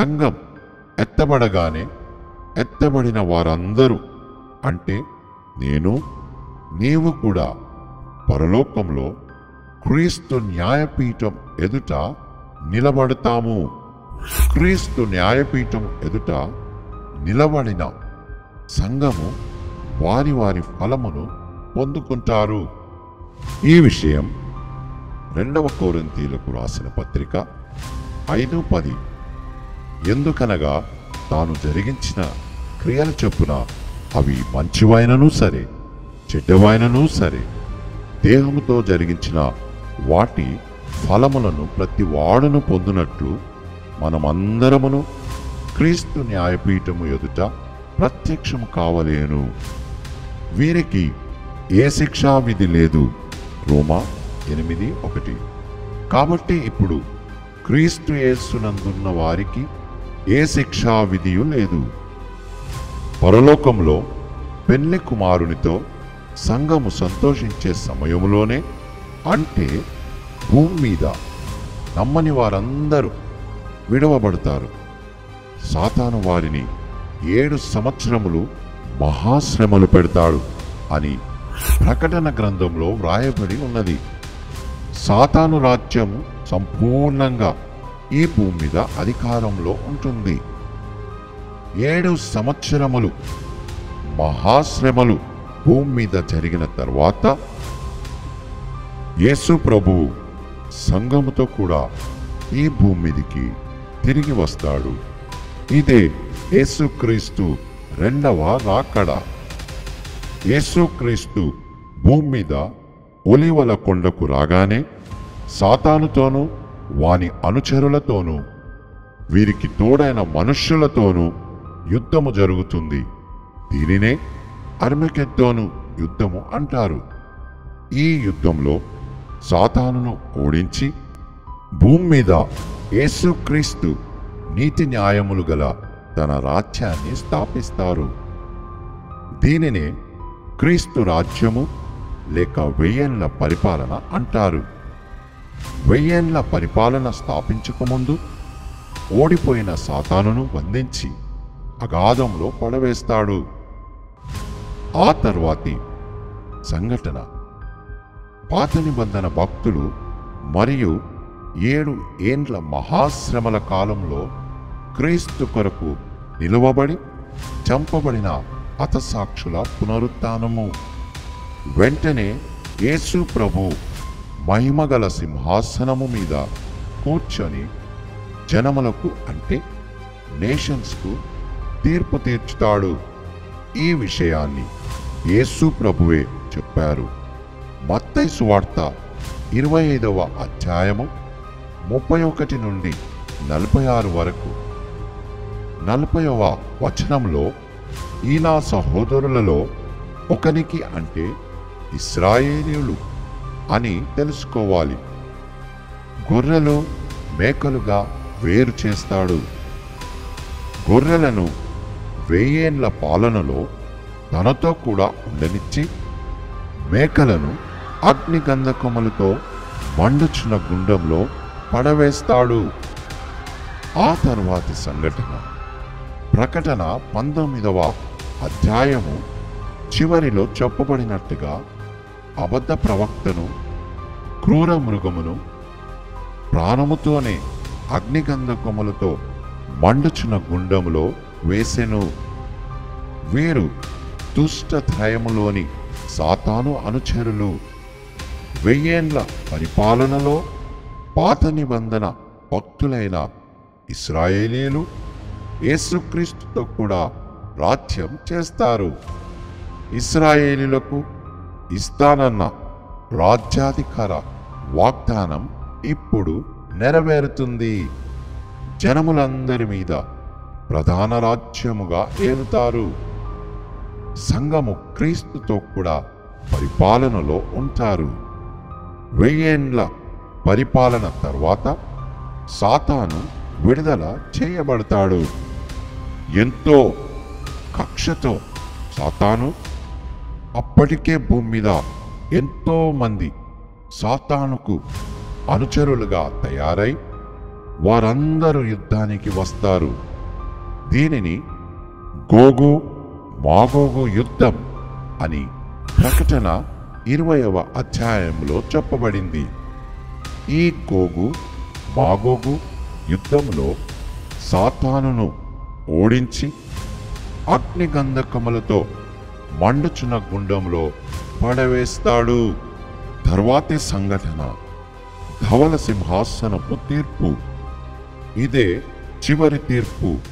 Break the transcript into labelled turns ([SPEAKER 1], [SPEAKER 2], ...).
[SPEAKER 1] సంఘం ఎత్తబడగానే ఎత్తబడిన వారందరూ అంటే నేను నీవు కూడా పరలోకంలో క్రీస్తు న్యాయపీఠం ఎదుట నిలబడతాము క్రీస్తు న్యాయపీఠం ఎదుట నిలబడిన సంఘము వారి వారి ఫలమును పొందుకుంటారు ఈ విషయం రెండవ కోరింతీలకు రాసిన పత్రిక ఐదు పది ఎందుకనగా తాను జరిగించిన క్రియల చొప్పున అవి మంచివైనను సరే చెడ్డవైనను సరే దేహముతో జరిగించిన వాటి ఫలములను ప్రతి వాడును పొందినట్లు మనమందరమును క్రీస్తు న్యాయపీఠము ఎదుట ప్రత్యక్షము కావలేను వీరికి ఏ శిక్షా విధి లేదు రోమా ఎనిమిది ఒకటి కాబట్టి ఇప్పుడు క్రీస్తు యేసునందున్న వారికి ఏ శిక్షా విధియు లేదు పరలోకంలో పెళ్లి కుమారునితో సంఘము సంతోషించే సమయంలోనే అంటే భూమి మీద నమ్మని వారందరూ విడవబడతారు సాతాను వారిని ఏడు సంవత్సరములు మహాశ్రమలు పెడతాడు అని ప్రకటన గ్రంథంలో వ్రాయబడి ఉన్నది సాతాను రాజ్యం సంపూర్ణంగా ఈ భూమి మీద అధికారంలో ఉంటుంది ఏడు సంవత్సరములు మహాశ్రమలు భూమి మీద జరిగిన తర్వాత యేసు ప్రభువు సంఘముతో కూడా ఈ భూమి మీదికి తిరిగి వస్తాడు ఇదే యేసుక్రీస్తు రెండవ రాకడ యేసుక్రీస్తు భూమి మీద ఒలివల కొండకు రాగానే సాతానుతోనూ వాని అనుచరులతోనూ వీరికి తోడైన మనుష్యులతోనూ యుద్ధము జరుగుతుంది దీనినే అర్మకెత్తోను యుద్ధము అంటారు ఈ యుద్ధంలో సాతానును ఓడించి భూమి మీద యేసుక్రీస్తు నీతి న్యాయములు గల తన రాజ్యాన్ని స్థాపిస్తారు దీనినే క్రీస్తు రాజ్యము లేక వెయ్యేండ్ల పరిపాలన అంటారు వెయ్యేండ్ల పరిపాలన స్థాపించకముందు ఓడిపోయిన సాతానును బంధించి అగాధంలో పడవేస్తాడు ఆ తర్వాతి సంఘటన పాత నిబంధన భక్తులు మరియు ఏడు ఏండ్ల మహాశ్రమల కాలంలో క్రీస్తు కొరకు నిలువబడి చంపబడిన హతసాక్షుల పునరుత్థానము వెంటనే యేసు ప్రభు మహిమగల సింహాసనము మీద కూర్చొని జనములకు అంటే నేషన్స్కు తీర్పు తీర్చుతాడు ఈ విషయాన్ని యేసు ప్రభువే చెప్పారు మత్తయి సువార్త ఇరవై ఐదవ అధ్యాయము ముప్పై ఒకటి నుండి నలభై ఆరు వరకు నలభైవ వచనంలో ఈ నా సహోదరులలో ఒకనికి అంటే ఇస్రాయేలీయులు అని తెలుసుకోవాలి గొర్రెలు మేకలుగా వేరు చేస్తాడు గొర్రెలను వెయ్యేండ్ల పాలనలో తనతో కూడా ఉండనిచ్చి మేకలను అగ్నిగంధకములతో మండుచున్న గుండంలో పడవేస్తాడు ఆ తర్వాతి సంఘటన ప్రకటన పంతొమ్మిదవ అధ్యాయము చివరిలో చెప్పబడినట్టుగా అబద్ధ ప్రవక్తను క్రూర మృగమును ప్రాణముతోనే అగ్నిగంధకములతో మండుచున్న గుండములో వేసెను వీరు దుష్ట త్రయములోని సాతాను అనుచరులు వెయ్యేండ్ల పరిపాలనలో పాత నిబంధన భక్తులైన ఇస్రాయేలీలు యేసుక్రీస్తుతో కూడా రాజ్యం చేస్తారు ఇస్రాయేలీలకు ఇస్తానన్న రాజ్యాధికార వాగ్దానం ఇప్పుడు నెరవేరుతుంది జనములందరి మీద ప్రధాన రాజ్యముగా ఏలుతారు సంఘము క్రీస్తుతో కూడా పరిపాలనలో ఉంటారు వెయ్యేండ్ల పరిపాలన తర్వాత సాతాను విడుదల చేయబడతాడు ఎంతో కక్షతో సాతాను అప్పటికే భూమి మీద ఎంతో మంది సాతానుకు అనుచరులుగా తయారై వారందరూ యుద్ధానికి వస్తారు దీనిని గోగు మాగోగు యుద్ధం అని ప్రకటన ఇరవయవ అధ్యాయంలో చెప్పబడింది ఈ గోగు మాగోగు యుద్ధంలో సాతానును ఓడించి అగ్నిగంధకములతో మండుచున్న గుండంలో పడవేస్తాడు తర్వాతి సంఘటన ధవల సింహాసనపు తీర్పు ఇదే చివరి తీర్పు